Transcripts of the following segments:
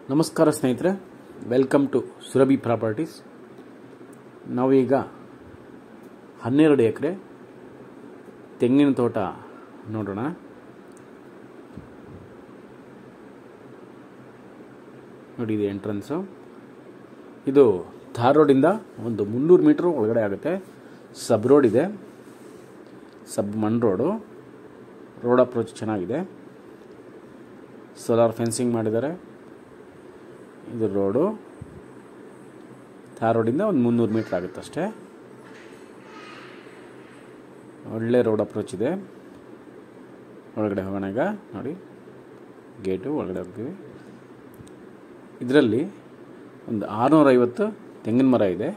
ನಮಸ್ಕಾರ ಸ್ನೇಹಿತರೆ welcome to Surabhi properties ನಾವೀಗ ಹನ್ನೆರಡು ಎಕರೆ ತೆಂಗಿನ ತೋಟ ನೋಡೋಣ ನೋಡಿ ಇದು ಎಂಟ್ರೆನ್ಸು ಇದು ಥಾರ್ ರೋಡಿಂದ ಒಂದು ಮುನ್ನೂರು ಮೀಟ್ರ್ ಒಳಗಡೆ ಆಗುತ್ತೆ ಸಬ್ ರೋಡ್ ಇದೆ ಸಬ್ ಮಣ್ ರೋಡು ರೋಡ್ ಅಪ್ರೋಚ್ ಚೆನ್ನಾಗಿದೆ ಸೋಲಾರ್ ಫೆನ್ಸಿಂಗ್ ಮಾಡಿದ್ದಾರೆ ಇದು ರೋಡು ಥಾರ್ ರೋಡಿಂದ ಒಂದು ಮುನ್ನೂರು ಮೀಟ್ರ್ ಆಗುತ್ತೆ ಅಷ್ಟೇ ಒಳ್ಳೆ ರೋಡ್ ಅಪ್ರೋಚ್ ಇದೆ ಒಳಗಡೆ ಹೋಗೋಣ ಈಗ ನೋಡಿ ಗೇಟು ಒಳಗಡೆ ಹೋಗ್ತೀವಿ ಇದರಲ್ಲಿ ಒಂದು ಆರುನೂರೈವತ್ತು ತೆಂಗಿನ ಮರ ಇದೆ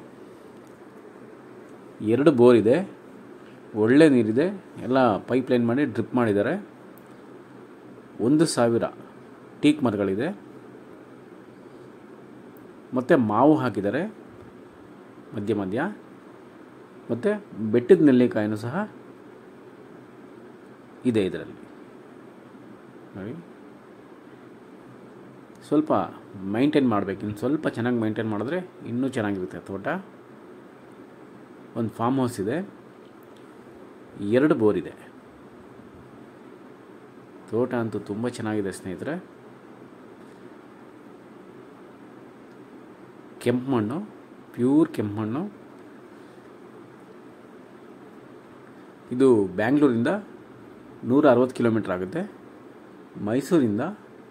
ಎರಡು ಬೋರ್ ಇದೆ ಒಳ್ಳೆ ನೀರಿದೆ ಎಲ್ಲ ಪೈಪ್ ಲೈನ್ ಮಾಡಿ ಡ್ರಿಪ್ ಮಾಡಿದ್ದಾರೆ ಒಂದು ಸಾವಿರ ಟೀಕ್ ಮರಗಳಿದೆ ಮತ್ತು ಮಾವು ಹಾಕಿದ್ದಾರೆ ಮಧ್ಯ ಮಧ್ಯ ಮತ್ತು ಬೆಟ್ಟದ ನೆಲ್ಲಿಕಾಯಿನೂ ಸಹ ಇದೆ ಇದರಲ್ಲಿ ನೋಡಿ ಸ್ವಲ್ಪ ಮೈಂಟೈನ್ ಮಾಡಬೇಕು ಇನ್ನು ಸ್ವಲ್ಪ ಚೆನ್ನಾಗಿ ಮೈಂಟೈನ್ ಮಾಡಿದ್ರೆ ಇನ್ನೂ ಚೆನ್ನಾಗಿರುತ್ತೆ ತೋಟ ಒಂದು ಫಾರ್ಮ್ ಹೌಸ್ ಇದೆ ಎರಡು ಬೋರ್ ಇದೆ ತೋಟ ಅಂತೂ ತುಂಬ ಚೆನ್ನಾಗಿದೆ ಸ್ನೇಹಿತರೆ ಕೆಂಪು ಮಣ್ಣು ಪ್ಯೂರ್ ಕೆಂಪು ಮಣ್ಣು ಇದು ಬ್ಯಾಂಗ್ಳೂರಿಂದ ನೂರ ಅರವತ್ತು ಕಿಲೋಮೀಟ್ರ್ ಆಗುತ್ತೆ ಮೈಸೂರಿಂದ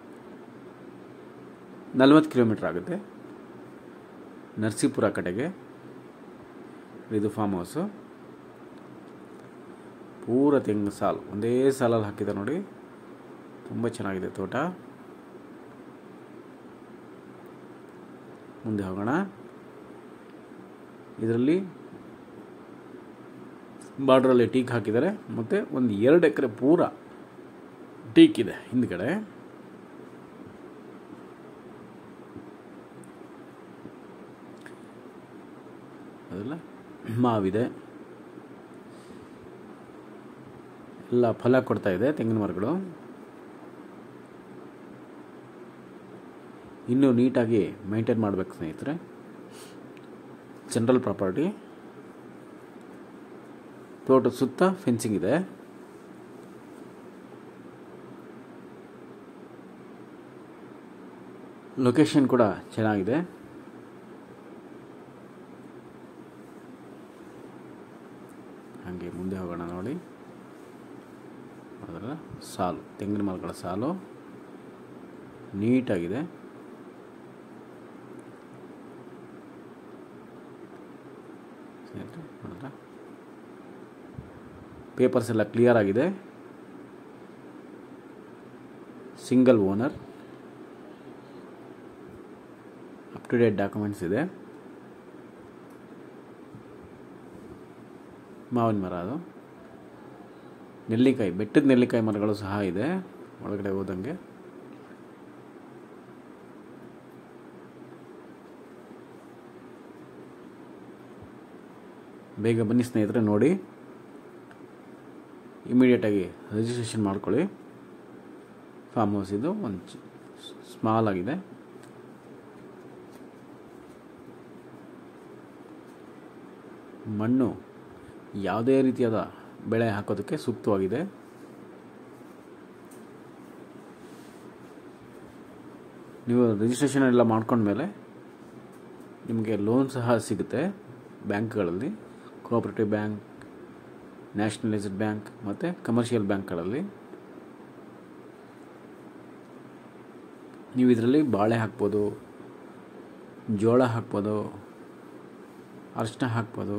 ನಲವತ್ತು ಕಿಲೋಮೀಟ್ರ್ ಆಗುತ್ತೆ ನರಸೀಪುರ ಕಡೆಗೆ ಇದು ಫಾರ್ಮ್ ಹೌಸು ಪೂರ ತೆಂಗು ಸಾಲು ಒಂದೇ ಸಾಲಲ್ಲಿ ಹಾಕಿದೆ ನೋಡಿ ತುಂಬ ಚೆನ್ನಾಗಿದೆ ತೋಟ ಮುಂದೆ ಹೋಗೋಣ ಇದರಲ್ಲಿ ಬಾರ್ಡ್ರಲ್ಲಿ ಟೀಕ್ ಹಾಕಿದ್ದಾರೆ ಮತ್ತು ಒಂದು ಎರಡು ಎಕರೆ ಪೂರ ಟೀಕ್ ಇದೆ ಹಿಂದ್ಗಡೆ ಅದೆಲ್ಲ ಮಾವಿದೆ ಎಲ್ಲ ಫಲ ಕೊಡ್ತಾ ಇದೆ ತೆಂಗಿನ ಮರಗಳು ಇನ್ನೂ ನೀಟಾಗಿ ಮೇಂಟೈನ್ ಮಾಡಬೇಕು ಸ್ನೇಹಿತರೆ ಜನರಲ್ ಪ್ರಾಪರ್ಟಿ ತೋಟದ ಸುತ್ತ ಫೆನ್ಸಿಂಗ್ ಇದೆ ಲೊಕೇಶನ್ ಕೂಡ ಚೆನ್ನಾಗಿದೆ ಹಾಗೆ ಮುಂದೆ ಹೋಗೋಣ ನೋಡಿ ಅದರ ಸಾಲು ತೆಂಗಿನ ಮರಗಳ ಸಾಲು ನೀಟಾಗಿದೆ ನೋಡಿದ್ರ ಪೇಪರ್ಸ್ ಎಲ್ಲ ಕ್ಲಿಯರ್ ಆಗಿದೆ single owner up to date documents ಇದೆ ಮಾವಿನ ಮರ ಅದು ನೆಲ್ಲಿಕಾಯಿ ಬೆಟ್ಟದ ನೆಲ್ಲಿಕಾಯಿ ಮರಗಳು ಸಹ ಇದೆ ಒಳಗಡೆ ಹೋದಂಗೆ ಬೇಗ ಬನ್ನಿ ಸ್ನೇಹಿತರೆ ನೋಡಿ ಇಮಿಡಿಯೇಟಾಗಿ ರಿಜಿಸ್ಟ್ರೇಷನ್ ಮಾಡ್ಕೊಳ್ಳಿ ಫಾರ್ಮ್ ಹೌಸ್ ಇದು ಒಂದು ಸ್ಮಾಲ್ ಆಗಿದೆ ಮಣ್ಣು ಯಾವುದೇ ರೀತಿಯಾದ ಬೆಳೆ ಹಾಕೋದಕ್ಕೆ ಸೂಕ್ತವಾಗಿದೆ ನೀವು ರಿಜಿಸ್ಟ್ರೇಷನ್ ಎಲ್ಲ ಮಾಡ್ಕೊಂಡ್ಮೇಲೆ ನಿಮಗೆ ಲೋನ್ ಸಹ ಸಿಗುತ್ತೆ ಬ್ಯಾಂಕ್ಗಳಲ್ಲಿ ಕೋಆಪರೇಟಿವ್ ಬ್ಯಾಂಕ್ ನ್ಯಾಷನಲೈಸ್ಡ್ ಬ್ಯಾಂಕ್ ಮತ್ತು ಕಮರ್ಷಿಯಲ್ ಬ್ಯಾಂಕ್ಗಳಲ್ಲಿ ನೀವು ಇದರಲ್ಲಿ ಬಾಳೆ ಹಾಕ್ಬೋದು ಜೋಳ ಹಾಕ್ಬೋದು ಅರಿಶಿನ ಹಾಕ್ಬೋದು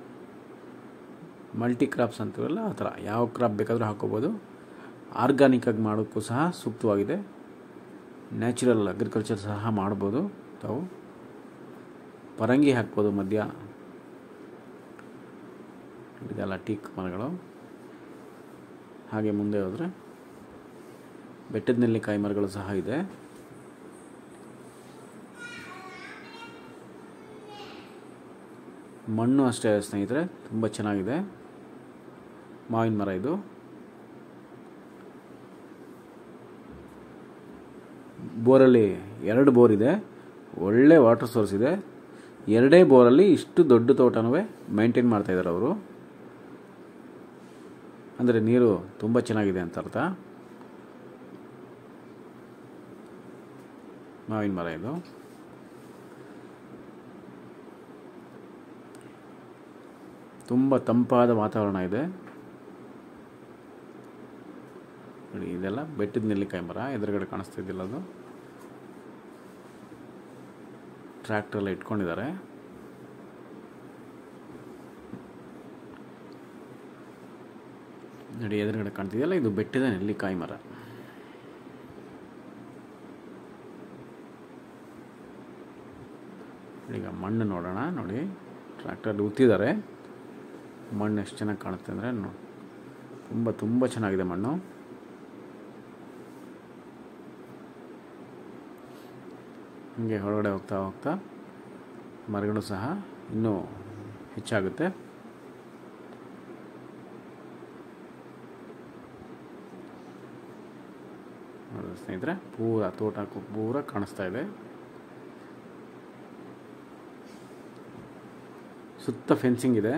ಮಲ್ಟಿ ಕ್ರಾಪ್ಸ್ ಅಂತೀವಲ್ಲ ಆ ಥರ ಯಾವ ಕ್ರಾಪ್ ಬೇಕಾದರೂ ಹಾಕೋಬೋದು ಆರ್ಗಾನಿಕ್ಕಾಗಿ ಮಾಡೋಕ್ಕೂ ಸಹ ಸೂಕ್ತವಾಗಿದೆ ನ್ಯಾಚುರಲ್ ಅಗ್ರಿಕಲ್ಚರ್ ಸಹ ಮಾಡ್ಬೋದು ತಾವು ಪರಂಗಿ ಹಾಕ್ಬೋದು ಮಧ್ಯ ಇದೆಲ್ಲ ಟೀಕ್ ಮರಗಳು ಹಾಗೆ ಮುಂದೆ ಹೋದರೆ ಬೆಟ್ಟದ ನೆಲ್ಲಿಕಾಯಿ ಮರಗಳು ಸಹ ಇದೆ ಮಣ್ಣು ಅಷ್ಟೇ ಸ್ನೇಹಿತರೆ ತುಂಬ ಚೆನ್ನಾಗಿದೆ ಮಾವಿನ ಮರ ಇದು ಬೋರಲ್ಲಿ ಎರಡು ಬೋರ್ ಇದೆ ಒಳ್ಳೆ ವಾಟರ್ ಸೋರ್ಸ್ ಇದೆ ಎರಡೇ ಬೋರಲ್ಲಿ ಇಷ್ಟು ದೊಡ್ಡ ತೋಟನೂ ಮೇಂಟೈನ್ ಮಾಡ್ತಾ ಇದ್ದಾರೆ ಅವರು ಅಂದರೆ ನೀರು ತುಂಬ ಚೆನ್ನಾಗಿದೆ ಅಂತ ಅರ್ಥ ಮಾವಿನ ಮರ ಇದು ತುಂಬ ತಂಪಾದ ವಾತಾವರಣ ಇದೆ ನೋಡಿ ಇದೆಲ್ಲ ಬೆಟ್ಟದ ನೆಲ್ಲಿಕಾಯಿ ಮರ ಎದುರುಗಡೆ ಕಾಣಿಸ್ತಾ ಇದ್ದಿಲ್ಲ ಅದು ಟ್ರ್ಯಾಕ್ಟರ್ ಎಲ್ಲ ಇಟ್ಕೊಂಡಿದ್ದಾರೆ ನೋಡಿ ಎದುರುಗಡೆ ಕಾಣ್ತಿದೆಯಲ್ಲ ಇದು ಬೆಟ್ಟದ ನೆಲ್ಲಿಕಾಯಿ ಮರ ಈಗ ಮಣ್ಣು ನೋಡೋಣ ನೋಡಿ ಟ್ರ್ಯಾಕ್ಟರ್ ಉತ್ತಿದ್ದಾರೆ ಮಣ್ಣು ಎಷ್ಟು ಚೆನ್ನಾಗಿ ಕಾಣುತ್ತೆ ಅಂದರೆ ನೋ ತುಂಬ ತುಂಬ ಚೆನ್ನಾಗಿದೆ ಮಣ್ಣು ಹೀಗೆ ಹೊರಗಡೆ ಹೋಗ್ತಾ ಹೋಗ್ತಾ ಮರಗಳು ಸಹ ಇನ್ನೂ ಹೆಚ್ಚಾಗುತ್ತೆ ನೋಡಿ ಸ್ನೇಹಿತರೆ ಪೂರ ತೋಟ ಪೂರ ಕಾಣಿಸ್ತಾ ಇದೆ ಸುತ್ತ ಫೆನ್ಸಿಂಗ್ ಇದೆ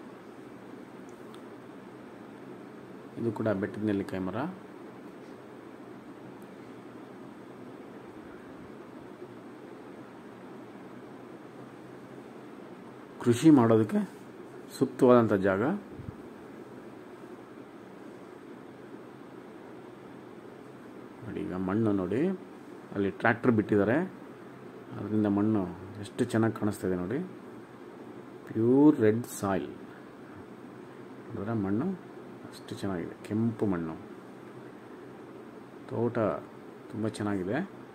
ಇದು ಕೂಡ ಬೆಟ್ಟದ ನೆಲ್ಲಿಕಾಯಿ ಮರ ಕೃಷಿ ಮಾಡೋದಕ್ಕೆ ಸೂಕ್ತವಾದಂಥ ಜಾಗ ನೋಡಿ ಈಗ ಮಣ್ಣು ನೋಡಿ ಅಲ್ಲಿ ಟ್ರ್ಯಾಕ್ಟರ್ ಬಿಟ್ಟಿದ್ದಾರೆ ಅದರಿಂದ ಮಣ್ಣು ಎಷ್ಟು ಚೆನ್ನಾಗಿ ಕಾಣಿಸ್ತಾ ಇದೆ ನೋಡಿ ಪ್ಯೂರ್ ರೆಡ್ ಸಾಯಿಲ್ ನೋಡಿದ್ರೆ ಮಣ್ಣು ಅಷ್ಟು ಚೆನ್ನಾಗಿದೆ ಕೆಂಪು ಮಣ್ಣು ತೋಟ ತುಂಬ ಚೆನ್ನಾಗಿದೆ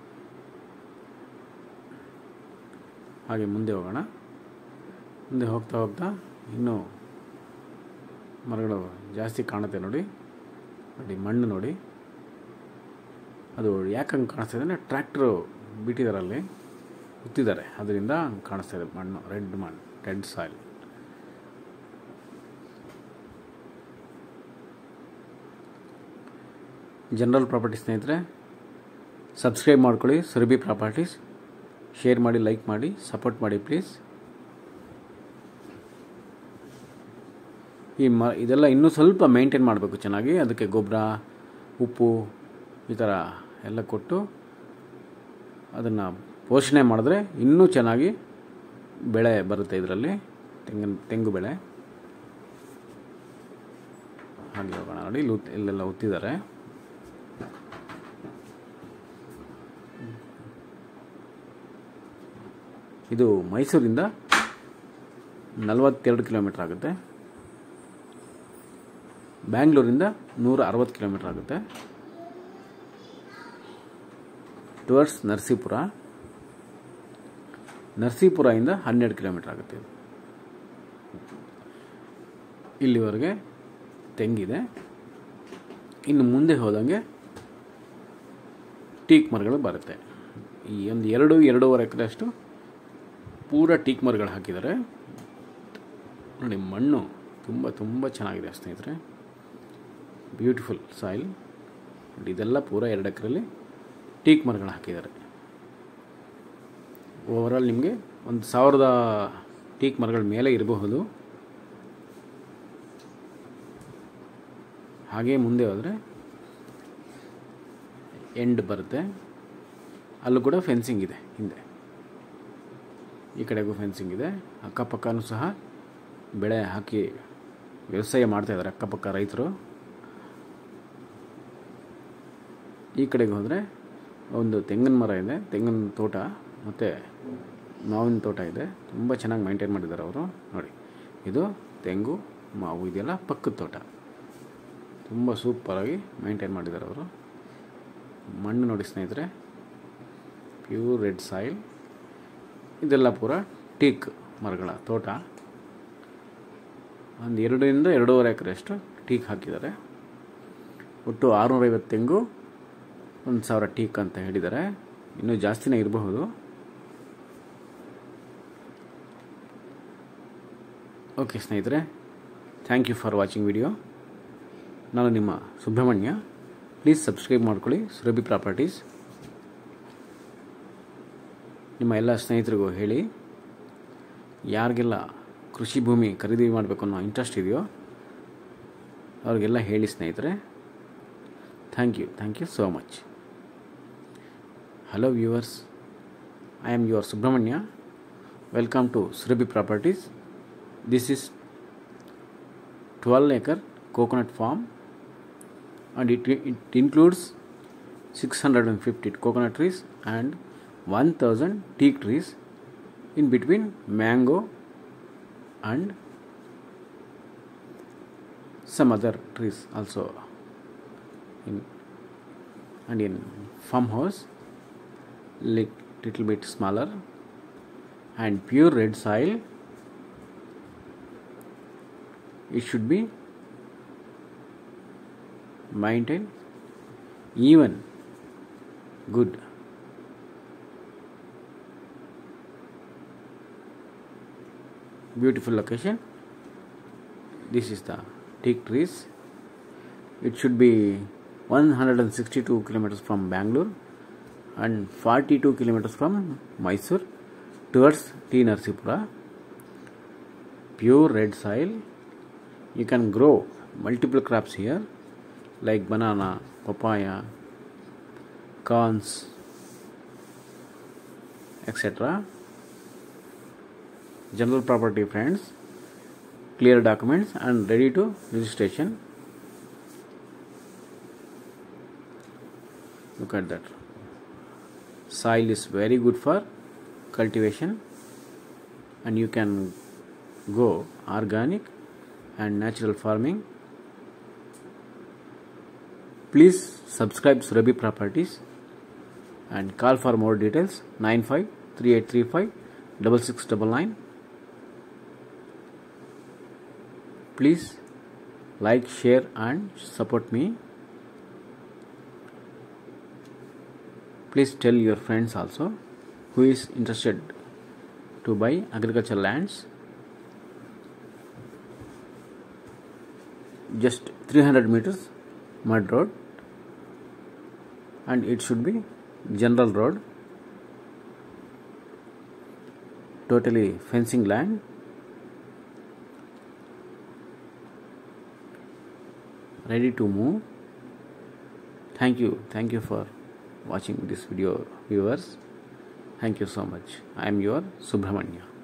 ಹಾಗೆ ಮುಂದೆ ಹೋಗೋಣ ಮುಂದೆ ಹೋಗ್ತಾ ಹೋಗ್ತಾ ಇನ್ನೂ ಮರಗಳು ಜಾಸ್ತಿ ಕಾಣುತ್ತೆ ನೋಡಿ ನೋಡಿ ಮಣ್ಣು ನೋಡಿ ಅದು ಯಾಕೆ ಹಂಗೆ ಕಾಣಿಸ್ತಾ ಇದೆ ಅಂದರೆ ಟ್ರ್ಯಾಕ್ಟ್ರು ಬಿಟ್ಟಿದ್ದಾರೆ ಅಲ್ಲಿ ಉತ್ತಿದ್ದಾರೆ ಅದರಿಂದ ಹಂಗೆ ಕಾಣಿಸ್ತಾ ಇದೆ ಮಣ್ಣು ರೆಡ್ ಮಣ್ಣು ರೆಡ್ ಸಾಯಿಲ್ ಜನರಲ್ ಪ್ರಾಪರ್ಟಿ ಸ್ನೇಹಿತರೆ ಸಬ್ಸ್ಕ್ರೈಬ್ ಮಾಡ್ಕೊಳ್ಳಿ ಸುರಭಿ ಪ್ರಾಪರ್ಟೀಸ್ ಶೇರ್ ಮಾಡಿ ಲೈಕ್ ಮಾಡಿ ಸಪೋರ್ಟ್ ಮಾಡಿ ಪ್ಲೀಸ್ ಈ ಮ ಇದೆಲ್ಲ ಇನ್ನೂ ಸ್ವಲ್ಪ ಮೇಂಟೈನ್ ಮಾಡಬೇಕು ಚೆನ್ನಾಗಿ ಅದಕ್ಕೆ ಗೊಬ್ಬರ ಉಪ್ಪು ಈ ಥರ ಎಲ್ಲ ಕೊಟ್ಟು ಅದನ್ನು ಪೋಷಣೆ ಮಾಡಿದ್ರೆ ಇನ್ನೂ ಚೆನ್ನಾಗಿ ಬೆಳೆ ಬರುತ್ತೆ ಇದರಲ್ಲಿ ತೆಂಗಿನ ತೆಂಗು ಬೆಳೆ ಹಾಗೆ ಹೋಗೋಣ ನೋಡಿ ಇಲ್ಲಿ ಉತ್- ಇಲ್ಲೆಲ್ಲ ಉತ್ತಿದ್ದಾರೆ ಇದು ಮೈಸೂರಿಂದ ನಲವತ್ತೆರಡು ಕಿಲೋಮೀಟ್ರ್ ಆಗುತ್ತೆ ಬ್ಯಾಂಗ್ಳೂರಿಂದ ನೂರ ಅರವತ್ತು ಕಿಲೋಮೀಟ್ರ್ ಆಗುತ್ತೆ ಟುವರ್ಡ್ಸ್ ನರಸೀಪುರ ನರಸೀಪುರದಿಂದ ಹನ್ನೆರಡು ಕಿಲೋಮೀಟ್ರ್ ಆಗುತ್ತೆ ಇದು ಇಲ್ಲಿವರೆಗೆ ತೆಂಗಿದೆ ಇನ್ನು ಮುಂದೆ ಹೋದಂಗೆ ಟೀಕ್ ಮರಗಳು ಬರುತ್ತೆ ಈ ಒಂದು ಎರಡು ಎರಡೂವರೆ ಎಕರೆ ಅಷ್ಟು ಪೂರ ಟೀಕ್ ಮರಗಳು ಹಾಕಿದ್ದಾರೆ ನೋಡಿ ಮಣ್ಣು ತುಂಬ ತುಂಬ ಚೆನ್ನಾಗಿದೆ ಸ್ನೇಹಿತರೆ ಬ್ಯೂಟಿಫುಲ್ ಸಾಯಿಲ್ ನೋಡಿ ಇದೆಲ್ಲ ಪೂರ ಎರಡು ಎಕರೆಯಲ್ಲಿ ಟೀಕ್ ಮರಗಳು ಹಾಕಿದ್ದಾರೆ ಓವರಾಲ್ ನಿಮಗೆ ಒಂದು ಸಾವಿರದ ಟೀಕ್ ಮರಗಳ ಮೇಲೆ ಇರಬಹುದು ಹಾಗೆ ಮುಂದೆ ಹೋದರೆ ಎಂಡ್ ಬರುತ್ತೆ ಅಲ್ಲೂ ಕೂಡ ಫೆನ್ಸಿಂಗ್ ಇದೆ ಹಿಂದೆ ಈ ಕಡೆಗೂ ಫೆನ್ಸಿಂಗ್ ಇದೆ ಅಕ್ಕಪಕ್ಕನೂ ಸಹ ಬೆಳೆ ಹಾಕಿ ವ್ಯವಸಾಯ ಮಾಡ್ತಾ ಇದ್ದಾರೆ ಅಕ್ಕಪಕ್ಕ ರೈತರು ಈ ಕಡೆಗೆ ಹೋದರೆ ಒಂದು ತೆಂಗಿನ ಮರ ಇದೆ ತೆಂಗಿನ ತೋಟ ಮತ್ತು ಮಾವಿನ ತೋಟ ಇದೆ ತುಂಬ ಚೆನ್ನಾಗಿ ಮೈಂಟೈನ್ ಮಾಡಿದ್ದಾರೆ ಅವರು ನೋಡಿ ಇದು ತೆಂಗು ಮಾವು ಇದೆಲ್ಲ ಪಕ್ಕದ ತೋಟ ತುಂಬ ಸೂಪರಾಗಿ ಮೈಂಟೈನ್ ಮಾಡಿದ್ದಾರೆ ಅವರು ಮಣ್ಣು ನೋಡಿ ಸ್ನೇಹಿತರೆ ಪ್ಯೂರ್ ರೆಡ್ ಸಾಯಿಲ್ ಇದೆಲ್ಲ ಪೂರ ಟೀಕ್ ಮರಗಳ ತೋಟ ಒಂದು ಎರಡರಿಂದ ಎರಡೂವರೆ ಎಕರೆಯಷ್ಟು ಟೀಕ್ ಹಾಕಿದ್ದಾರೆ ಒಟ್ಟು ಆರುನೂರೈವತ್ತು ತೆಂಗು ಒಂದು ಸಾವಿರ ಟೀಕ್ ಅಂತ ಹೇಳಿದ್ದಾರೆ ಇನ್ನೂ ಜಾಸ್ತಿನೇ ಇರಬಹುದು ಓಕೆ ಸ್ನೇಹಿತರೆ thank you for watching video ನಾನು ನಿಮ್ಮ ಸುಬ್ರಹ್ಮಣ್ಯ ಪ್ಲೀಸ್ ಸಬ್ಸ್ಕ್ರೈಬ್ ಮಾಡ್ಕೊಳ್ಳಿ ಸುರಭಿ ಪ್ರಾಪರ್ಟೀಸ್ ನಿಮ್ಮ ಎಲ್ಲ ಸ್ನೇಹಿತರಿಗೂ ಹೇಳಿ ಯಾರಿಗೆಲ್ಲ ಕೃಷಿ ಭೂಮಿ ಖರೀದಿ ಮಾಡಬೇಕು ಅನ್ನೋ ಇಂಟ್ರೆಸ್ಟ್ ಇದೆಯೋ ಅವ್ರಿಗೆಲ್ಲ ಹೇಳಿ ಸ್ನೇಹಿತರೆ thank you thank you so much hello viewers I am your Subrahmanya welcome to Surabhi properties this is 12 acre coconut farm and it, it includes 650 coconut trees and 1000 teak trees in between mango and some other trees also in and in farmhouse lit- little bit smaller and pure red soil it should be maintained even good beautiful location this is the teak trees it should be 162 kilometers from bangalore and 42 kilometers from mysore towards t narsipura pure red soil you can grow multiple crops here like banana papaya corns etc general property friends clear documents and ready to registration look at that soil is very good for cultivation and you can go organic and natural farming please subscribe Surabhi Properties and call for more details 95 3835 6699 please like share and support me please tell your friends also who is interested to buy agricultural lands just 300 meters mud road and it should be general road totally fencing land ready to move thank you thank you for watching this video viewers thank you so much i am your subramanya